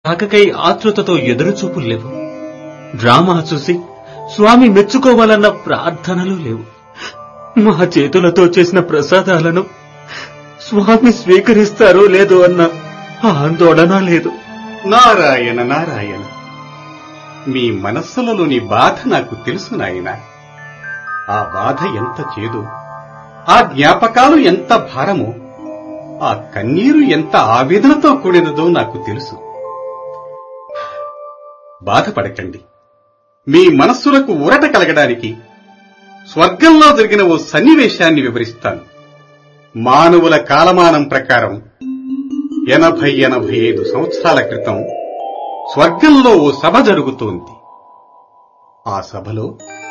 రాకకై ఆతృతతో ఎదురుచూపులు లేవు డ్రామా చూసి స్వామి మెచ్చుకోవాలన్న ప్రార్థనలు లేవు మా చేతులతో చేసిన ప్రసాదాలను స్వామి స్వీకరిస్తారో లేదో అన్న ఆందోళన లేదు నారాయణ నారాయణ మీ మనస్సులలోని బాధ నాకు తెలుసు నాయన ఆ బాధ ఎంత చేదు ఆ జ్ఞాపకాలు ఎంత భారమో ఆ కన్నీరు ఎంత ఆవేదనతో కూడినదో నాకు తెలుసు బాధపడకండి మీ మనస్సులకు ఊరట కలగడానికి స్వర్గంలో జరిగిన ఓ సన్నివేశాన్ని వివరిస్తాను మానవుల కాలమానం ప్రకారం ఎనభై ఎనభై ఐదు సంవత్సరాల క్రితం స్వర్గంలో ఓ సభ జరుగుతోంది ఆ సభలో